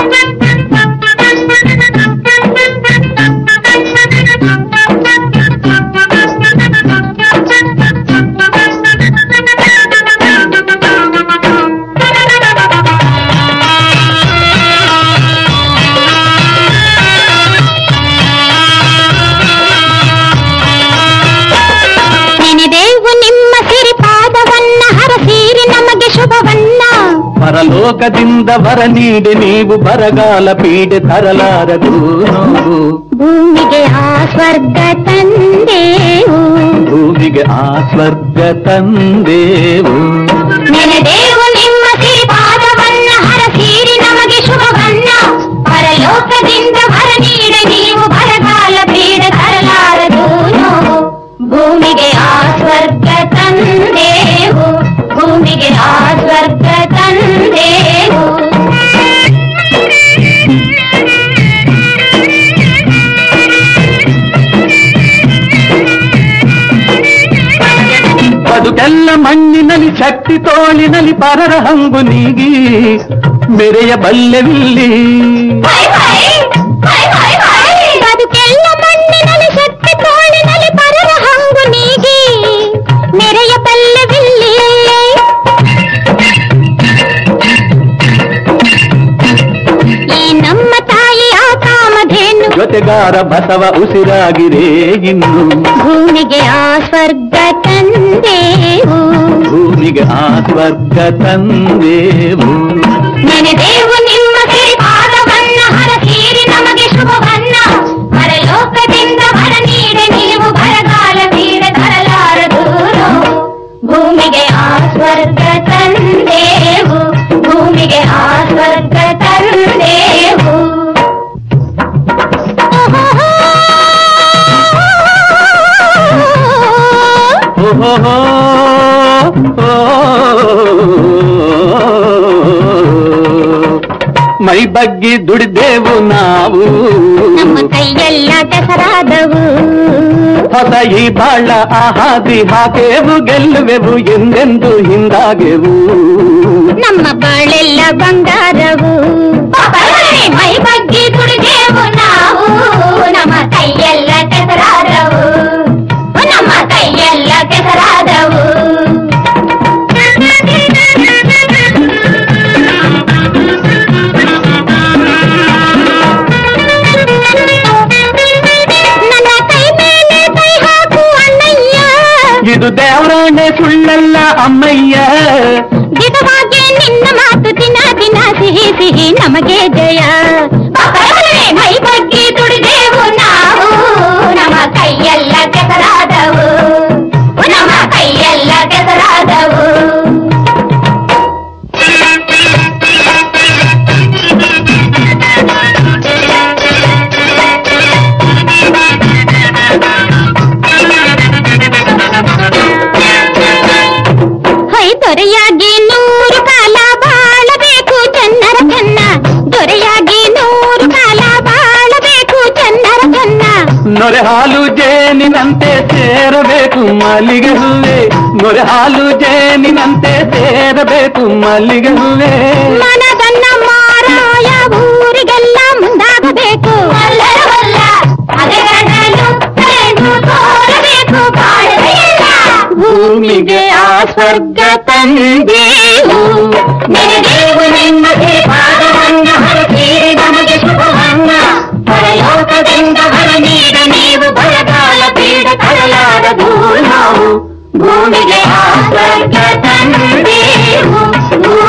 ನೆನೆದೇವು ನಿಮ್ಮ ಸಿರಿಪಾದವನ್ನ ಹರಸೀರಿ ನಮಗೆ ಶುಭವನ್ನ ಪರಲೋಕದಿಂದ ವರ ನೀಡಿ ನೀವು ಬರಗಾಲ ಪೀಡೆ ತರಲಾರದು ನೋವು ಭೂಮಿಗೆ ಆ ಸ್ವರ್ಗ ತಂದೇವು ಭೂಮಿಗೆ ಆ ಸ್ವರ್ಗ ತಂದೇವು ನೆನೆದೇವು ನಿಮ್ಮ ಸಿರಿಪಾದವನ್ನ ಹರಸೀರಿ ನಮಗೆ ಶುಭವನ್ನ ಪರಲೋಕದಿಂದ ವರ ನೀಡ ನೀವು ಬರಗಾಲ ಪೀಡ ತರಲಾರದು ನೋವು ಭೂಮಿಗೆ ಆ ಸ್ವರ್ಗ ತಂದೇವು ಭೂಮಿಗೆ ಆ ಸ್ವರ್ಗ ತಂದೇವು ಬದುಕೆಲ್ಲ ಮಣ್ಣಿನಲ್ಲಿ ಶಕ್ತಿ ತೋಳಿನಲ್ಲಿ ಪರರ ಹಂಗು ನೀಗಿ ಮೆರೆಯ ಬಲ್ಲೆವಿಲ್ಲಿ ಬದುಕೆಲ್ಲ ಮಣ್ಣಿನಲ್ಲಿ ಶಕ್ತಿ ತೋಳಿನಲ್ಲಿ ಪರರ ಹಂಗು ನೀಗಿ ನೆರೆಯ ಬಲ್ಲವಿಲ್ಲಿ ಈ ನಮ್ಮ ತಾಯಿಯ ಕಾಮಧೇನು ಜೊತೆಗಾರ ಬಸವ ಉಸಿರಾಗಿರೇ ಇನ್ನು ಭೂಮಿಗೆ ಆ ಸ್ವರ್ಗ ತಂದೇವು ಭೂಮಿಗೆ ಆ ಸ್ವರ್ಗ ತಂದೇವು ನೆನೆದೇವು ನಿಮ್ಮ ಸಿರಿಪಾದವನ್ನ ಹರಸೀರಿ ನಮಗೆ ಶುಭವನ್ನ ಪರಲೋಕದಿಂದ ವರ ನೀಡಿ ನೀವು ಬರಗಾಲ ಬೀಡ ತರಲಾರದು ನೋವು. ಭೂಮಿಗೆ ಆ ಸ್ವರ್ಗ ತಂದೇವು ಭೂಮಿಗೆ ಆ ಸ್ವರ್ಗ ತಂದೇವು ಓಹೋ ಮೈ ಬಗ್ಗಿ ದುಡಿದೆವು ನಾವು ನಮ್ಮ ಕೈಯೆಲ್ಲ ಕೆಸರಾದವು ಹೊಸ ಈ ಬಾಳ ಆಹಾದಿ ಹಾಕೇವು ಗೆಲ್ಲುವೆವು ಎಂದೆಂದು ಹಿಂದಾಗೆವು ನಮ್ಮ ಬಾಳೆಲ್ಲ ಬಂಗಾರವು ಮೈ ಬಗ್ಗೆ ದುಡಿದೆವು ನಾವು ನಮ್ಮ ಕೈಯೆಲ್ಲ ಕೆಸರಾದವು ನಮ್ಮ ಕೈಯೆಲ್ಲ ಕೆಸರಾದವು ನನ್ನ ಕೈ ಮೇಲೆ ಕೈ ಹಾಕು ಅಣ್ಣಯ್ಯ ಇದು ದೇವರಾಣೆ ಸುಳ್ಳಲ್ಲ ಅಮ್ಮಯ್ಯ ಗಿಡವಾಗಿ ನಿನ್ನ ಮಾತು ದಿನ ದಿನ ಸಿಹಿ ಸಿಹಿ ನಮಗೆ ಜಯ ಮೈ ಬಗ್ಗೆ ದುಡಿದೆವು ನಾವು ನಮ್ಮ ಕೈಯೆಲ್ಲ ಕೆಸರಾದವು ನಮ್ಮ ಕೈಯೆಲ್ಲ ಕೆಸರಾದವು ಹೈ ದೊರೆಯಾಗಿ ನೂರು ಕಾಲ ಬಾಳಬೇಕು ಚನ್ನರ ಚನ್ನ ದೊರೆಯಾಗಿ ನೂರು ಕಾಲ ಬಾಳಬೇಕು ಚನ್ನರ ಚನ್ನ ನೊರೆ ಹಾಲು ಜೇನಿನಂತೆ ಸೇರಬೇಕು ಮಲ್ಲಿಗೆ ಹೂವೆ ನೊರೆ ಹಾಲು ಜೇನಿನಂತೆ ಸೇರಬೇಕು ಮಲ್ಲಿಗೆ ಹೂವೆ ಮನದನ್ನ ಮಾರಾಯ ಊರಿಗೆಲ್ಲ ಮುಂದಾಗಬೇಕು ಭೂಮಿಗೆ ಆ ಸ್ವರ್ಗ ತಂದೇವು ನೆನೆದೇವು ನಿಮ್ಮ ಪಾದವನ್ನ ಹರಸೀರಿ ನಮಗೆ ಶುಭವನ್ನ ಪರಲೋಕದಿಂದ ವರ ನೀಡ ನೀವು ಬರಗಾಲ ಪೀಡ ತರಲಾರದು ನಾವು ಭೂಮಿಗೆ ಆ ಸ್ವರ್ಗ ತಂದೇವು